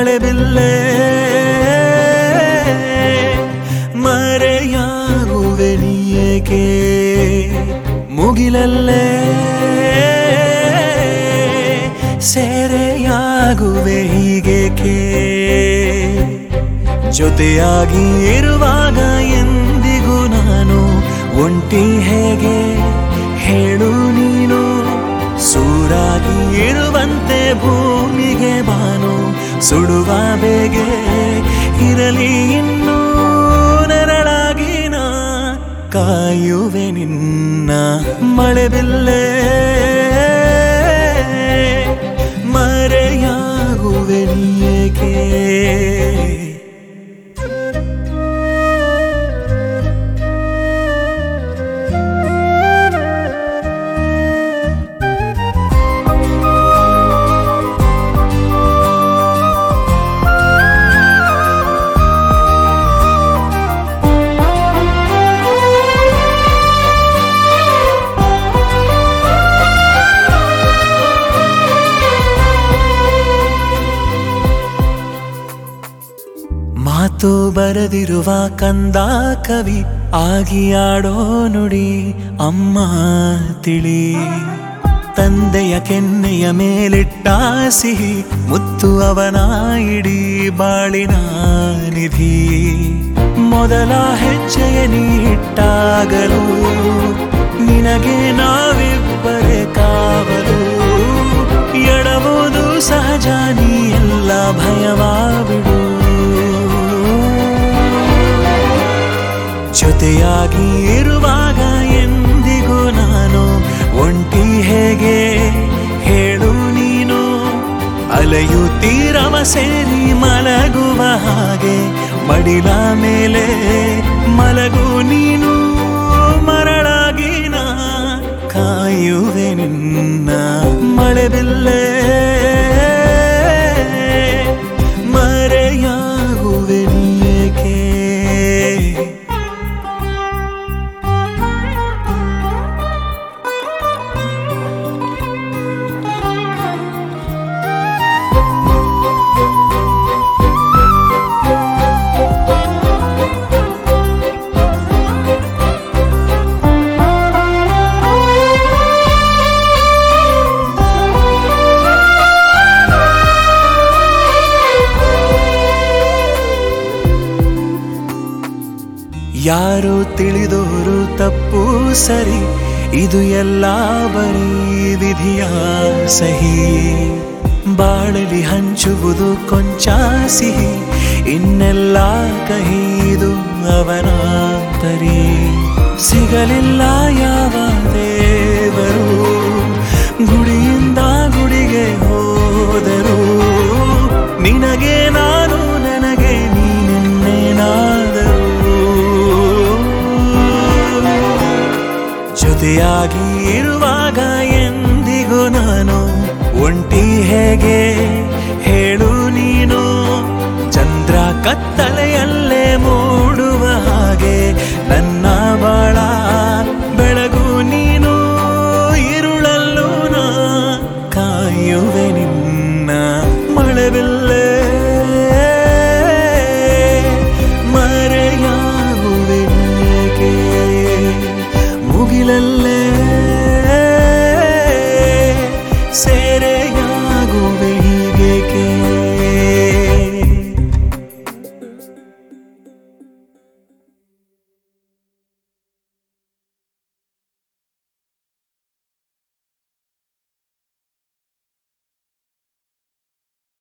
ಮಳೆ ಬಿಲ್ಲೆ ಮರೆಯಾಗುವೆ ನೀಯೇಕೆ ಮುಗಿಲಲ್ಲೇ ಸೆರೆಯಾಗುವೆ ಹೀಗೇಕೆ ಜೊತೆಯಾಗಿ ಇರುವಾಗ ಎಂದಿಗೂ ನಾನು ಒಂಟಿ ಹೇಗೆ ಹೇಳು ನೀನು ಸೂರಾಗಿ ಇರುವಂತೆ ಭೂಮಿಗೆ ಬಾನು ಸುಡುವ ಬೇಗೆ ಇರಲಿ ಇನ್ನೂ ನೆರಳಾಗಿ ನಾ ಕಾಯುವೆ ನಿನ್ನ ಮಳೆ ಬಿಲ್ಲೆ ಮರೆಯಾಗುವೆ ನೀಯೇಕೆ ಮಾತು ಬರೆದಿರುವ ಕಂದ ಕವಿ ಆಗಿ ಆಡೋ ನುಡಿ ಅಮ್ಮ ತಿಳಿ ತಂದೆಯ ಕೆನ್ನೆಯ ಮೇಲಿಟ್ಟ ಸಿಹಿ ಮುತ್ತು ಅವನ ಇಡೀ ಬಾಳಿನ ನಿಧಿ ಮೊದಲ ಹೆಜ್ಜೆಯ ನೀಟ್ಟಾಗಲು ನಿನಗೆ ನಾವಿಬ್ಬರೇ ಕಾವಲು ಎಡವುದು ಸಹಜ ನೀ ಎಲ್ಲ ಭಯವಾ ಬಿಡು ಜೊತೆಯಾಗಿ ಇರುವಾಗ ಎಂದಿಗೂ ನಾನು ಒಂಟಿ ಹೇಗೆ ಹೇಳು ನೀನು ಅಲೆಯುತ್ತೀರವ ಸೇರಿ ಮಲಗುವ ಹಾಗೆ ಮಡಿಲ ಮೇಲೆ ಮಲಗು ನೀನು ಮರಳಾಗಿ ನಾ ಕಾಯುವೆ ನಿನ್ನ ಮಳೆ ಬಿಲ್ಲೆ ಮರೆಯಾಗುವೆ ನೀಕೆ ಯಾರು ತಿಳಿದೋರು ತಪ್ಪು ಸರಿ ಇದು ಎಲ್ಲ ಬರೀ ವಿಧಿಯ ಸಹಿ ಬಾಳಲಿ ಹಂಚುವುದು ಕೊಂಚ ಸಿಹಿ ಇನ್ನೆಲ್ಲ ಕಹಿದು ಅವನ ಪರಿ ಸಿಗಲಿಲ್ಲ ಯಾವ ದೇವರು ಗುಡಿಯಿಂದ ಗುಡಿಗೆ ಹೋದರು ನಿನಗೆ ನಾನು ನನಗೆ ನೀನೆನ್ನೇನಾದರೂ ಜೊತೆಯಾಗಿ ಇರುವಾಗ ಎಂದಿಗೂ ನಾನು ಒಂಟಿ ಹೇಗೆ ಹೇಳು ನೀನು ಚಂದ್ರ ಕತ್ತಲೆ